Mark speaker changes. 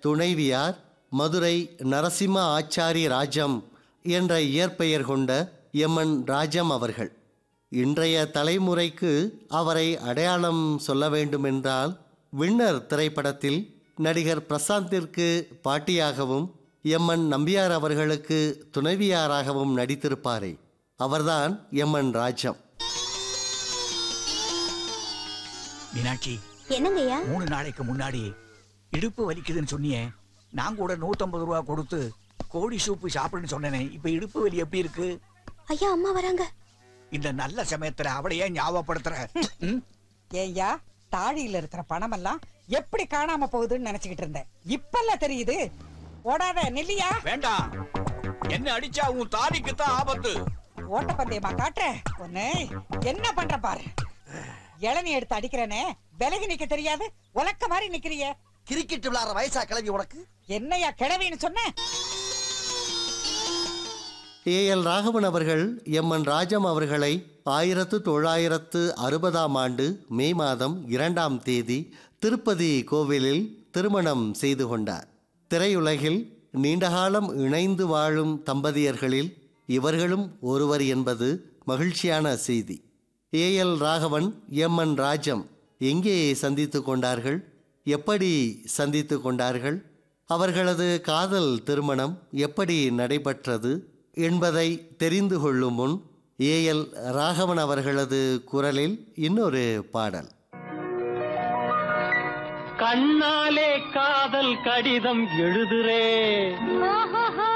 Speaker 1: துணைவியார் மதுரை நரசிம்ம ஆச்சாரி ராஜம் என்ற இயற்பெயர் கொண்ட எம்என் ராஜம் அவர்கள் இன்றைய தலைமுறைக்கு அவரை அடையாளம் சொல்ல வேண்டுமென்றால் விண்ணர் திரைப்படத்தில் நடிகர் பிரசாந்திற்கு பாட்டியாகவும் எம்என் நம்பியார் அவர்களுக்கு துணைவியாராகவும் நடித்திருப்பாரே அவர்தான் எம்என் ராஜம்
Speaker 2: மீனாட்சி
Speaker 3: என்னங்கய்யா
Speaker 2: மூணு நாளைக்கு முன்னாடி இடுப்பு வலிக்குதுன்னு சொன்னியே நான் கூட நூத்தம்பது ரூபா கொடுத்து கோழி சூப்பு சாப்பிடுன்னு சொன்னேனே இப்ப இடுப்பு வலி எப்படி இருக்கு
Speaker 3: ஐயா அம்மா வராங்க
Speaker 2: இந்த நல்ல சமயத்துல அவளை ஏன் ஞாபகப்படுத்துற ம்?
Speaker 4: ஏய்யா தாழியில இருக்கிற பணமெல்லாம் எப்படி காணாம போகுதுன்னு நினைச்சுக்கிட்டு இருந்தேன் இப்பெல்லாம் தெரியுது ஓடாத நெல்லியா
Speaker 2: வேண்டாம் என்ன அடிச்சா உன் தாலிக்கு தான் ஆபத்து
Speaker 4: ஓட்டப்பந்தயமா காட்டுற ஒண்ணு என்ன பண்ற பாரு இளநீ எடுத்து அடிக்கிறனே விலகி நிக்க தெரியாது உலக்க மாதிரி நிக்கிறிய
Speaker 5: கிரிக்கெட் விளையாடுற வயசா கிளம்பி உனக்கு
Speaker 4: என்னையா கிழவின்னு சொன்ன
Speaker 1: ஏ எல் ராகவன் அவர்கள் எம்என் ராஜம் அவர்களை ஆயிரத்து தொள்ளாயிரத்து அறுபதாம் ஆண்டு மே மாதம் இரண்டாம் தேதி திருப்பதி கோவிலில் திருமணம் செய்து கொண்டார் திரையுலகில் நீண்டகாலம் இணைந்து வாழும் தம்பதியர்களில் இவர்களும் ஒருவர் என்பது மகிழ்ச்சியான செய்தி A L Raghavan MN Rajam எங்கே சந்தித்து கொண்டார்கள் எப்படி சந்தித்து கொண்டார்கள் அவர்களது காதல் திருமணம் எப்படி நடைபெற்றது என்பதை தெரிந்து கொள்ளும் முன் ஏ எல் ராகவன் அவர்களது குரலில் இன்னொரு பாடல்
Speaker 6: கண்ணாலே காதல் கடிதம் எழுதுறே